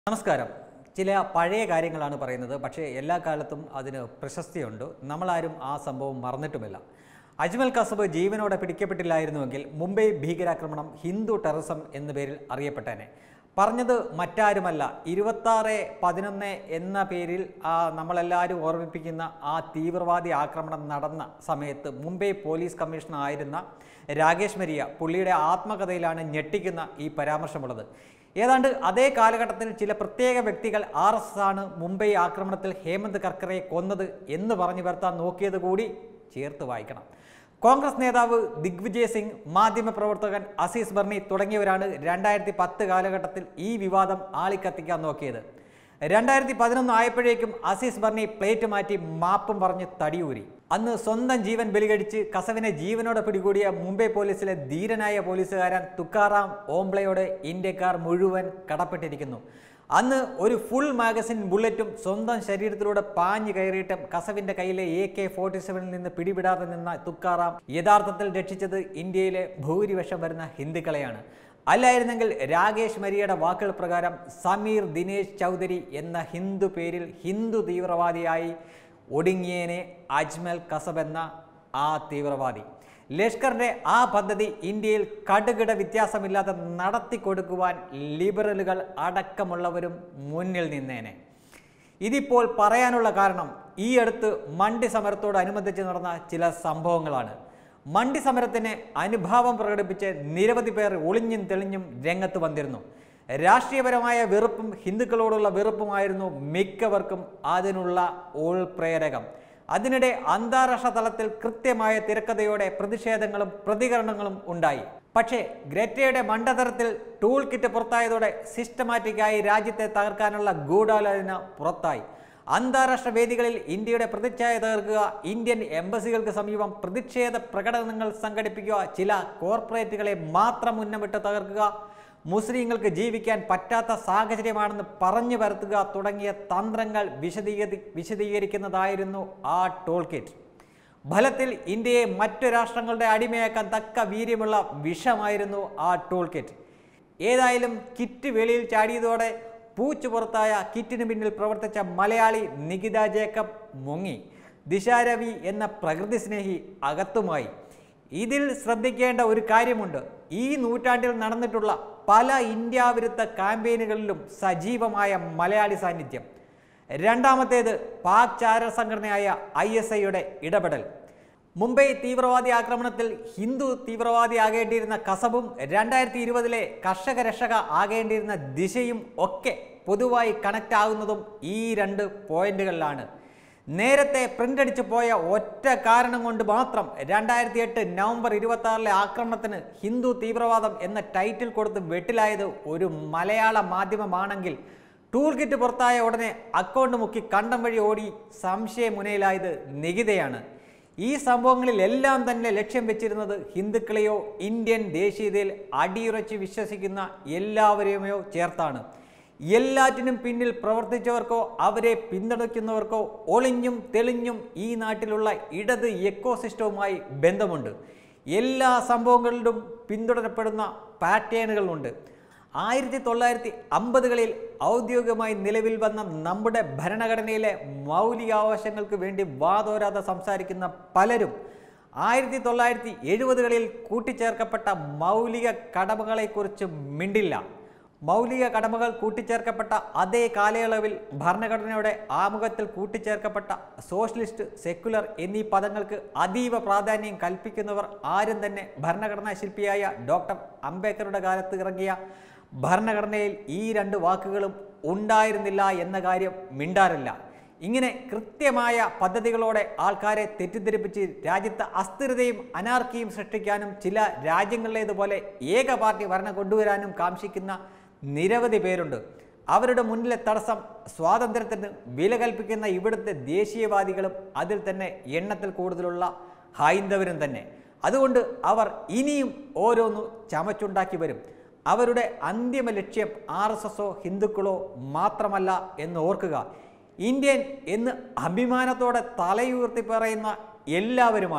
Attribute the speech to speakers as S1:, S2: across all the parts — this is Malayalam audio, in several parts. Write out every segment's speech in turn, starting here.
S1: നമസ്കാരം ചില പഴയ കാര്യങ്ങളാണ് പറയുന്നത് പക്ഷേ എല്ലാ കാലത്തും അതിന് പ്രശസ്തിയുണ്ട് നമ്മളാരും ആ സംഭവം മറന്നിട്ടുമില്ല അജ്മൽ കസബ് ജീവനോടെ പിടിക്കപ്പെട്ടില്ലായിരുന്നുവെങ്കിൽ മുംബൈ ഭീകരാക്രമണം ഹിന്ദു ടെററിസം എന്ന പേരിൽ അറിയപ്പെട്ടേനെ പറഞ്ഞത് മറ്റാരുമല്ല ഇരുപത്താറ് പതിനൊന്ന് എന്ന പേരിൽ ആ നമ്മളെല്ലാവരും ഓർമ്മിപ്പിക്കുന്ന ആ തീവ്രവാദി ആക്രമണം നടന്ന സമയത്ത് മുംബൈ പോലീസ് കമ്മീഷണർ ആയിരുന്ന രാകേഷ് മരിയ പുള്ളിയുടെ ആത്മകഥയിലാണ് ഞെട്ടിക്കുന്ന ഈ പരാമർശമുള്ളത് ഏതാണ്ട് അതേ കാലഘട്ടത്തിൽ ചില പ്രത്യേക വ്യക്തികൾ ആർ എസ് എസ് ആണ് മുംബൈ ആക്രമണത്തിൽ ഹേമന്ത് കർക്കറയെ കൊന്നത് എന്ന് പറഞ്ഞു വരുത്താൻ നോക്കിയത് കൂടി ചേർത്ത് വായിക്കണം കോൺഗ്രസ് നേതാവ് ദിഗ്വിജയ് സിംഗ് മാധ്യമപ്രവർത്തകൻ അസീസ് ബർണി തുടങ്ങിയവരാണ് രണ്ടായിരത്തി പത്ത് കാലഘട്ടത്തിൽ ഈ വിവാദം ആളിക്കത്തിക്കാൻ നോക്കിയത് രണ്ടായിരത്തി പതിനൊന്ന് ആയപ്പോഴേക്കും അസീസ് ബർണി പ്ലേറ്റ് മാറ്റി മാപ്പും പറഞ്ഞ് തടിയൂരി അന്ന് സ്വന്തം ജീവൻ ബലികഴിച്ച് കസവിനെ ജീവനോടെ പിടികൂടിയ മുംബൈ പോലീസിലെ ധീരനായ പോലീസുകാരൻ തുക്കാറാം ഓംബ്ലയോട് ഇന്ത്യക്കാർ മുഴുവൻ കടപ്പെട്ടിരിക്കുന്നു അന്ന് ഒരു ഫുൾ മാഗസിൻ ബുള്ളറ്റും സ്വന്തം ശരീരത്തിലൂടെ പാഞ്ഞു കയറിയിട്ടും കസവിന്റെ കയ്യിലെ എ കെ ഫോർട്ടി സെവനിൽ നിന്ന് പിടിവിടാതെ നിന്ന തുക്കാറാം യഥാർത്ഥത്തിൽ രക്ഷിച്ചത് ഇന്ത്യയിലെ ഭൂരിപക്ഷം വരുന്ന ഹിന്ദുക്കളെയാണ് അല്ലായിരുന്നെങ്കിൽ രാകേഷ് മരിയയുടെ വാക്കുകൾ പ്രകാരം സമീർ ദിനേശ് ചൗധരി എന്ന ഹിന്ദു പേരിൽ ഹിന്ദു തീവ്രവാദിയായി ഒടുങ്ങിയേനെ അജ്മൽ കസബ് എന്ന ആ തീവ്രവാദി ലഷ്കറിന്റെ ആ പദ്ധതി ഇന്ത്യയിൽ കടുകിട വ്യത്യാസമില്ലാതെ നടത്തിക്കൊടുക്കുവാൻ ലിബറലുകൾ അടക്കമുള്ളവരും മുന്നിൽ നിന്നേനെ ഇതിപ്പോൾ പറയാനുള്ള കാരണം ഈ അടുത്ത് മണ്ഡി സമരത്തോടനുബന്ധിച്ച് നടന്ന ചില സംഭവങ്ങളാണ് മണ്ഡി സമരത്തിന് അനുഭാവം പ്രകടിപ്പിച്ച് നിരവധി പേർ ഒളിഞ്ഞും തെളിഞ്ഞും രംഗത്ത് വന്നിരുന്നു രാഷ്ട്രീയപരമായ വെറുപ്പും ഹിന്ദുക്കളോടുള്ള വെറുപ്പുമായിരുന്നു മിക്കവർക്കും അതിനുള്ള ഉൾപ്രേരകം അതിനിടെ അന്താരാഷ്ട്ര തലത്തിൽ കൃത്യമായ തിരക്കഥയോടെ പ്രതിഷേധങ്ങളും പ്രതികരണങ്ങളും ഉണ്ടായി പക്ഷേ ഗ്രറ്റയുടെ മണ്ടതരത്തിൽ ടൂൾ കിറ്റ് പുറത്തായതോടെ സിസ്റ്റമാറ്റിക്കായി രാജ്യത്തെ തകർക്കാനുള്ള ഗൂഢാലോചന പുറത്തായി അന്താരാഷ്ട്ര വേദികളിൽ ഇന്ത്യയുടെ പ്രതിച്ഛായ തകർക്കുക ഇന്ത്യൻ എംബസികൾക്ക് സമീപം പ്രതിഷേധ പ്രകടനങ്ങൾ സംഘടിപ്പിക്കുക ചില കോർപ്പറേറ്റുകളെ മാത്രം ഉന്നമിട്ട് തകർക്കുക മുസ്ലിങ്ങൾക്ക് ജീവിക്കാൻ പറ്റാത്ത സാഹചര്യമാണെന്ന് പറഞ്ഞു പരത്തുക തുടങ്ങിയ തന്ത്രങ്ങൾ വിശദീകരി വിശദീകരിക്കുന്നതായിരുന്നു ആ ടോൾ കിറ്റ് ഫലത്തിൽ ഇന്ത്യയെ മറ്റു രാഷ്ട്രങ്ങളുടെ അടിമയാക്കാൻ തക്ക വീര്യമുള്ള വിഷമായിരുന്നു ആ ടൂൾ കിറ്റ് ഏതായാലും കിറ്റ് വെളിയിൽ ചാടിയതോടെ പൂച്ചു പുറത്തായ കിറ്റിന് പിന്നിൽ പ്രവർത്തിച്ച മലയാളി നികിത ജേക്കബ് മുങ്ങി ദിശാരവി എന്ന പ്രകൃതി സ്നേഹി അകത്തുമായി ഇതിൽ ശ്രദ്ധിക്കേണ്ട ഒരു കാര്യമുണ്ട് ഈ നൂറ്റാണ്ടിൽ നടന്നിട്ടുള്ള പല ഇന്ത്യ വിരുദ്ധ ക്യാമ്പയിനുകളിലും സജീവമായ മലയാളി സാന്നിധ്യം രണ്ടാമത്തേത് പാക് ചാര സംഘടനയായ ഐ എസ് ഐയുടെ ഇടപെടൽ മുംബൈ തീവ്രവാദി ആക്രമണത്തിൽ ഹിന്ദു തീവ്രവാദി ആകേണ്ടിയിരുന്ന കസബും രണ്ടായിരത്തി ഇരുപതിലെ കർഷക രക്ഷക ആകേണ്ടിയിരുന്ന ദിശയും ഒക്കെ പൊതുവായി കണക്റ്റ് ആകുന്നതും ഈ രണ്ട് പോയിന്റുകളിലാണ് നേരത്തെ പ്രിന്റ് അടിച്ചു പോയ ഒറ്റ കാരണം കൊണ്ട് മാത്രം രണ്ടായിരത്തി എട്ട് നവംബർ ഇരുപത്തി ആറിലെ ആക്രമണത്തിന് ഹിന്ദു തീവ്രവാദം എന്ന ടൈറ്റിൽ കൊടുത്ത് വെട്ടിലായത് ഒരു മലയാള മാധ്യമമാണെങ്കിൽ ടൂൾ കിറ്റ് പുറത്തായ ഉടനെ അക്കൗണ്ട് മുക്കി കണ്ടം വഴി ഓടി സംശയമുനയിലായത് നികിതയാണ് ഈ സംഭവങ്ങളിലെല്ലാം തന്നെ ലക്ഷ്യം വെച്ചിരുന്നത് ഹിന്ദുക്കളെയോ ഇന്ത്യൻ ദേശീയതയിൽ അടിയുറച്ച് വിശ്വസിക്കുന്ന എല്ലാവരെയുമോ ചേർത്താണ് എല്ലാറ്റിനും പിന്നിൽ പ്രവർത്തിച്ചവർക്കോ അവരെ പിന്തുണയ്ക്കുന്നവർക്കോ ഒളിഞ്ഞും തെളിഞ്ഞും ഈ നാട്ടിലുള്ള ഇടത് എക്കോസിസ്റ്റവുമായി ബന്ധമുണ്ട് എല്ലാ സംഭവങ്ങളിലും പിന്തുടരപ്പെടുന്ന പാറ്റേണുകളുണ്ട് ആയിരത്തി തൊള്ളായിരത്തി അമ്പതുകളിൽ ഔദ്യോഗികമായി നിലവിൽ വന്ന നമ്മുടെ ഭരണഘടനയിലെ മൗലികാവകാശങ്ങൾക്ക് വേണ്ടി വാതോരാതെ സംസാരിക്കുന്ന പലരും ആയിരത്തി തൊള്ളായിരത്തി എഴുപതുകളിൽ കൂട്ടിച്ചേർക്കപ്പെട്ട മൗലിക കടമകളെക്കുറിച്ച് മിണ്ടില്ല മൗലിക കടമകൾ കൂട്ടിച്ചേർക്കപ്പെട്ട അതേ കാലയളവിൽ ഭരണഘടനയുടെ ആമുഖത്തിൽ കൂട്ടിച്ചേർക്കപ്പെട്ട സോഷ്യലിസ്റ്റ് സെക്കുലർ എന്നീ പദങ്ങൾക്ക് അതീവ പ്രാധാന്യം കൽപ്പിക്കുന്നവർ ആരും തന്നെ ഭരണഘടനാ ശില്പിയായ ഡോക്ടർ അംബേദ്കറുടെ കാലത്ത് ഇറങ്ങിയ ഭരണഘടനയിൽ ഈ രണ്ട് വാക്കുകളും ഉണ്ടായിരുന്നില്ല എന്ന കാര്യം മിണ്ടാറില്ല ഇങ്ങനെ കൃത്യമായ പദ്ധതികളോടെ ആൾക്കാരെ തെറ്റിദ്ധരിപ്പിച്ച് രാജ്യത്ത് അസ്ഥിരതയും അനാർക്കിയും സൃഷ്ടിക്കാനും ചില രാജ്യങ്ങളിലേതുപോലെ ഏക പാർട്ടി ഭരണം കൊണ്ടുവരാനും കാംക്ഷിക്കുന്ന നിരവധി പേരുണ്ട് അവരുടെ മുന്നിലെ തടസ്സം സ്വാതന്ത്ര്യത്തിന് വില കൽപ്പിക്കുന്ന ഇവിടുത്തെ ദേശീയവാദികളും അതിൽ തന്നെ എണ്ണത്തിൽ കൂടുതലുള്ള ഹൈന്ദവരും തന്നെ അതുകൊണ്ട് അവർ ഇനിയും ഓരോന്നു ചമച്ചുണ്ടാക്കി വരും അവരുടെ അന്തിമ ലക്ഷ്യം ആർ എസ് എസോ ഹിന്ദുക്കളോ മാത്രമല്ല എന്ന് ഓർക്കുക ഇന്ത്യൻ എന്ന് അഭിമാനത്തോടെ തലയുയർത്തി പറയുന്ന എല്ലാവരുമാണ്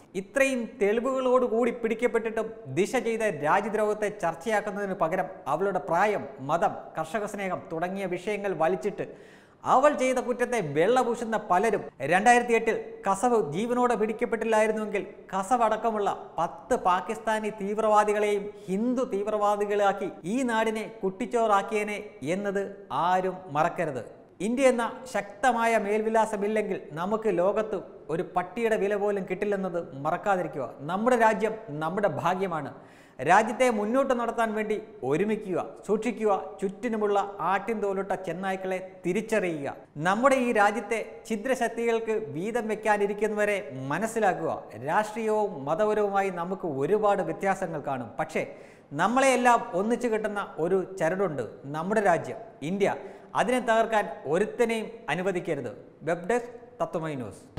S1: ഇത്രയും തെളിവുകളോടുകൂടി പിടിക്കപ്പെട്ടിട്ടും ദിശ ചെയ്ത രാജ്യദ്രോഹത്തെ ചർച്ചയാക്കുന്നതിന് പകരം അവളുടെ പ്രായം മതം കർഷക സ്നേഹം തുടങ്ങിയ വിഷയങ്ങൾ വലിച്ചിട്ട് അവൾ ചെയ്ത കുറ്റത്തെ വെള്ളപൂശുന്ന പലരും രണ്ടായിരത്തി എട്ടിൽ കസവ് ജീവനോടെ പിടിക്കപ്പെട്ടില്ലായിരുന്നുവെങ്കിൽ കസവ് അടക്കമുള്ള പത്ത് പാകിസ്ഥാനി തീവ്രവാദികളെയും ഹിന്ദു തീവ്രവാദികളാക്കി ഈ നാടിനെ കുട്ടിച്ചോറാക്കിയനെ എന്നത് ആരും മറക്കരുത് ഇന്ത്യ എന്ന ശക്തമായ മേൽവിലാസമില്ലെങ്കിൽ നമുക്ക് ലോകത്ത് ഒരു പട്ടിയുടെ വില പോലും കിട്ടില്ലെന്നത് മറക്കാതിരിക്കുക നമ്മുടെ രാജ്യം നമ്മുടെ ഭാഗ്യമാണ് രാജ്യത്തെ മുന്നോട്ട് നടത്താൻ വേണ്ടി ഒരുമിക്കുക സൂക്ഷിക്കുക ചുറ്റിനുമുള്ള ആട്ടിൻ തോലിട്ട ചെന്നായ്ക്കളെ തിരിച്ചറിയുക നമ്മുടെ ഈ രാജ്യത്തെ ഛിദ്രശക്തികൾക്ക് വീതം വെക്കാനിരിക്കുന്നവരെ മനസ്സിലാക്കുക രാഷ്ട്രീയവും മതപരവുമായി നമുക്ക് ഒരുപാട് വ്യത്യാസങ്ങൾ കാണും പക്ഷേ നമ്മളെയെല്ലാം ഒന്നിച്ചു കിട്ടുന്ന ഒരു ചരടുണ്ട് നമ്മുടെ രാജ്യം ഇന്ത്യ അതിനെ തകർക്കാൻ ഒരുത്തനെയും അനുവദിക്കരുത് വെബ് ഡെസ്ക് തത്വമൈ ന്യൂസ്